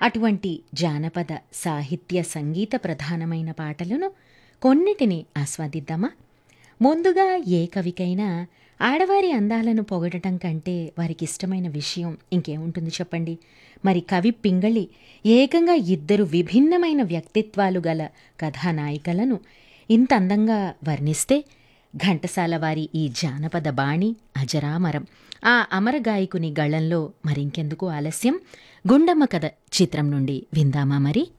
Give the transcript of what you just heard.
అటువంటి జానపద సాహిత్య సంగీత ప్రధానమైన పాటలను కొన్నిటిని ఆస్వాదిద్దామా ముందుగా ఏ కవికైనా ఆడవారి అందాలను పొగడటం కంటే వారికి ఇష్టమైన విషయం ఇంకేముంటుంది చెప్పండి మరి కవి పింగళి ఏకంగా ఇద్దరు విభిన్నమైన వ్యక్తిత్వాలు గల కథానాయికలను ఇంత అందంగా వర్ణిస్తే ఘంటసాల వారి ఈ జానపద బాణి అజరామరం ఆ అమర గాయకుని గళంలో మరింకెందుకు ఆలస్యం గుండమ్మ కథ చిత్రం నుండి విందామా మరి